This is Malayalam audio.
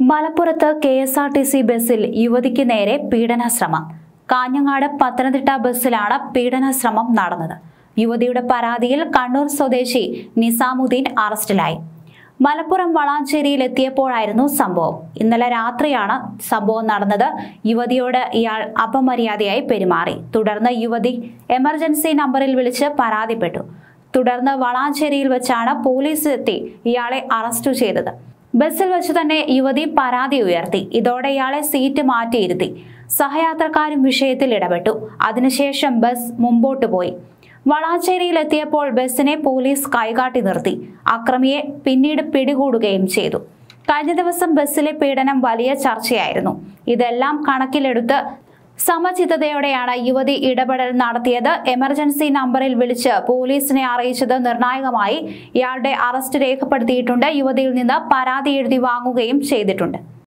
മലപ്പുറത്ത് K S R T C ബസ്സിൽ യുവതിക്ക് നേരെ പീഡനശ്രമം കാഞ്ഞങ്ങാട് പത്തനംതിട്ട ബസ്സിലാണ് പീഡനശ്രമം നടന്നത് യുവതിയുടെ പരാതിയിൽ കണ്ണൂർ സ്വദേശി നിസാമുദ്ദീൻ അറസ്റ്റിലായി മലപ്പുറം വളാഞ്ചേരിയിൽ എത്തിയപ്പോഴായിരുന്നു സംഭവം ഇന്നലെ രാത്രിയാണ് സംഭവം നടന്നത് യുവതിയോട് ഇയാൾ അപമര്യാദയായി പെരുമാറി തുടർന്ന് യുവതി എമർജൻസി നമ്പറിൽ വിളിച്ച് പരാതിപ്പെട്ടു തുടർന്ന് വളാഞ്ചേരിയിൽ വെച്ചാണ് പോലീസ് എത്തി ഇയാളെ അറസ്റ്റ് ചെയ്തത് ബസ്സിൽ വെച്ച് തന്നെ യുവതി പരാതി ഉയർത്തി ഇതോടെ ഇയാളെ സീറ്റ് മാറ്റിയിരുത്തി സഹയാത്രക്കാരും വിഷയത്തിൽ ഇടപെട്ടു അതിനുശേഷം ബസ് മുമ്പോട്ട് പോയി വളാഞ്ചേരിയിൽ എത്തിയപ്പോൾ ബസ്സിനെ പോലീസ് കൈകാട്ടി നിർത്തി അക്രമിയെ പിന്നീട് പിടികൂടുകയും ചെയ്തു കഴിഞ്ഞ ദിവസം ബസ്സിലെ പീഡനം വലിയ ചർച്ചയായിരുന്നു ഇതെല്ലാം കണക്കിലെടുത്ത് സമചിത്തതയോടെയാണ് യുവതി ഇടപെടൽ നടത്തിയത് എമർജൻസി നമ്പറിൽ വിളിച്ച് പോലീസിനെ അറിയിച്ചത് നിർണായകമായി ഇയാളുടെ അറസ്റ്റ് രേഖപ്പെടുത്തിയിട്ടുണ്ട് യുവതിയിൽ നിന്ന് പരാതി എഴുതി വാങ്ങുകയും ചെയ്തിട്ടുണ്ട്